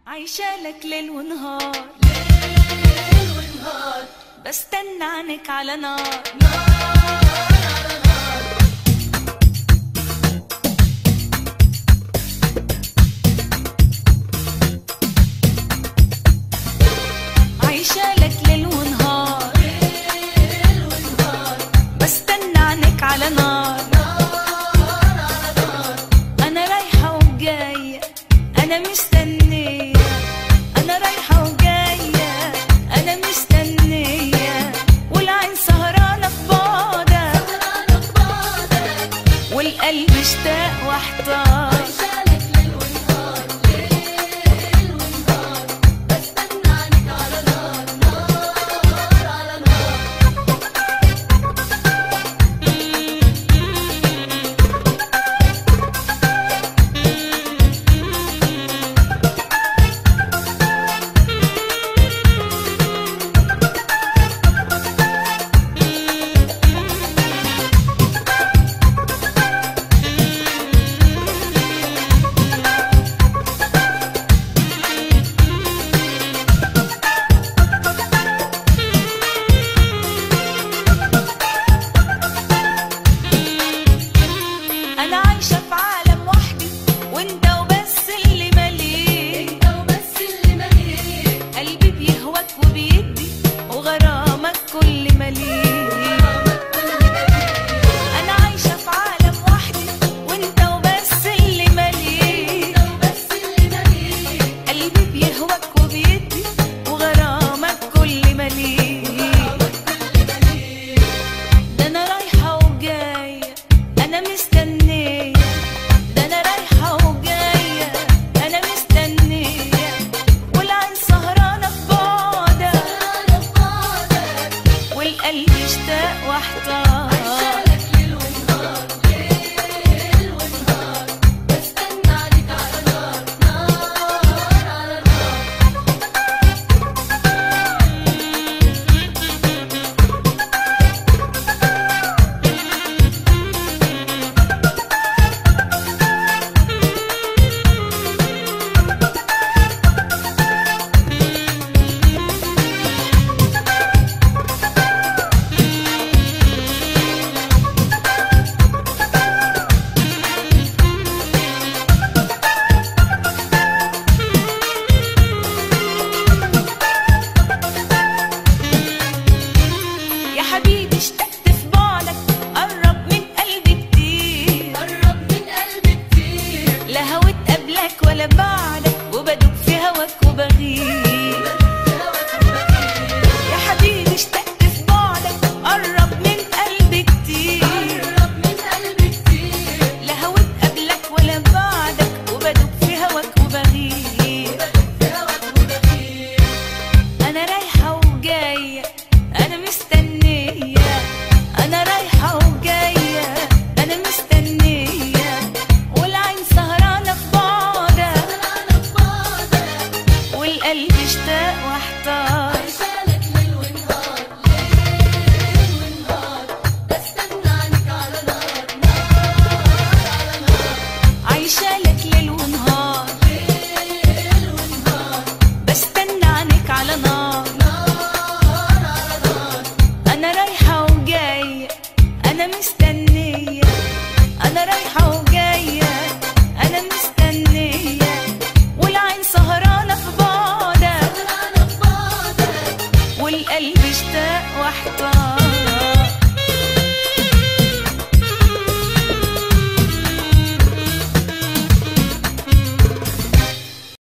عايشة لك ليل ونهار ليل ونهار بستنى عنك على نار عايشة لك ليل ونهار ليل ونهار بستنى عنك على نار أنا رايحة وجاية أنا مستنية أنا رايحة وجاية أنا مستنية والعين سهرانة في بعدك سهرانة في بعدك والقلب اشتاق واحتار عايشالك ليل ونهار ليل ونهار بستنى عنك على نار نار على نار أنا عايشة في عالم وحدي وأنت وبس اللي مليك انت وبس اللي مليك قلبي بيهواك وبيدي وغرامك كل مليك غرامك كل مليك أنا عايشة في عالم وحدي وأنت وبس اللي مليك انت وبس اللي مليك قلبي بيهواك وبيدي وغرامك كل مليك غرامك كل مليك ده أنا رايحة وجاية أنا مستنية ده أنا رايحة وجاية أنا مستنية والعين سهرانة في بعدك سهرانة في بعدك والقلب اشتاق واحتار عايشالك ليل ونهار ليل ونهار بستنى عليك على نار نار على نار يا حبيبي اشتقت في بعدك قرب من قلبي كتير قرب من قلبي كتير لا هويت قبلك ولا بعدك وبدوب في هواك وبغير يا حبيبي اشتقت في بعدك قرب من قلبي كتير قرب من قلبي كتير لا هويت قبلك ولا بعدك وبدوب في هواك وبغير في هواك وبغير انا رايحة وجاية انا مستنية انا رايحة وجاية انا مستنية والعين سهرانة في بعدك سهرانة في بعدك والقلب اشتاق واحتار عايشالك ليل ونهار ليل ونهار بستنى عنك على نار نار على نار عايشة لك ليل ونهار ليل ونهار بستنى عنك على نار نار على نار انا رايحة وجاية انا مستنية انا رايحة وجاية انا مستنية والعين سهرانة في بعدك سهرانة في بعدك والقلب اشتاق واحتار